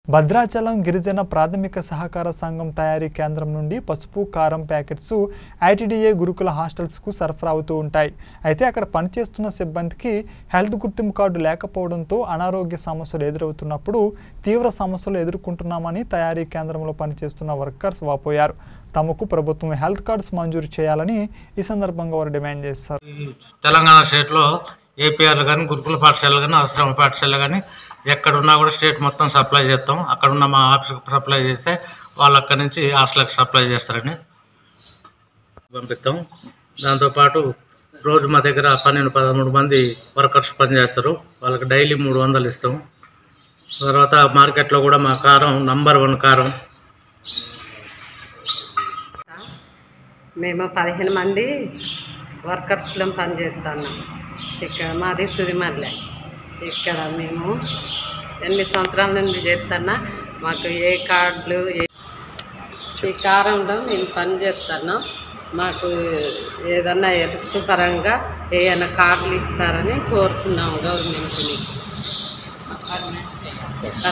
భద్రాచలం గిరిజన ప్రాథమిక సహకార సంఘం తయారీ కేంద్రం నుండి పసుపు కారం ప్యాకెట్స్ ఐటీడీఏ గురుకుల హాస్టల్స్కు సరఫరా అవుతూ ఉంటాయి అయితే అక్కడ పనిచేస్తున్న సిబ్బందికి హెల్త్ గుర్తింపు కార్డు లేకపోవడంతో అనారోగ్య సమస్యలు ఎదురవుతున్నప్పుడు తీవ్ర సమస్యలు ఎదుర్కొంటున్నామని తయారీ కేంద్రంలో పనిచేస్తున్న వర్కర్స్ వాపోయారు తమకు ప్రభుత్వం హెల్త్ కార్డ్స్ మంజూరు చేయాలని ఈ సందర్భంగా వారు డిమాండ్ చేశారు ఈ తెలంగాణ స్టేట్లో ఏపీఆర్లు కానీ గురుకుల పాఠశాలలు కానీ ఆశ్రమ పాఠశాలలు కానీ ఎక్కడున్నా కూడా స్టేట్ మొత్తం సప్లై చేస్తాం అక్కడ ఉన్న మా ఆఫీస్కి సప్లై చేస్తే వాళ్ళు అక్కడి నుంచి హాస్టల్కి సప్లై చేస్తారని పంపిస్తాం దాంతోపాటు రోజు మా దగ్గర పన్నెండు పదమూడు మంది వర్కర్స్ పనిచేస్తారు వాళ్ళకి డైలీ మూడు వందలు ఇస్తాం తర్వాత మార్కెట్లో కూడా మా కారం నంబర్ వన్ కారం మేము పదిహేను మంది వర్కర్స్లో పనిచేస్తున్నాం ఇక్కడ మాది సురిమల్లె ఇక్కడ మేము ఎనిమిది సంవత్సరాల నుండి చేస్తున్నా మాకు ఏ కార్డులు ఏ ఈ కారంలో మేము పని చేస్తున్నాం మాకు ఏదన్నా హెల్త్ పరంగా ఏమైనా కార్డులు ఇస్తారని కోరుతున్నాం గవర్నమెంట్ని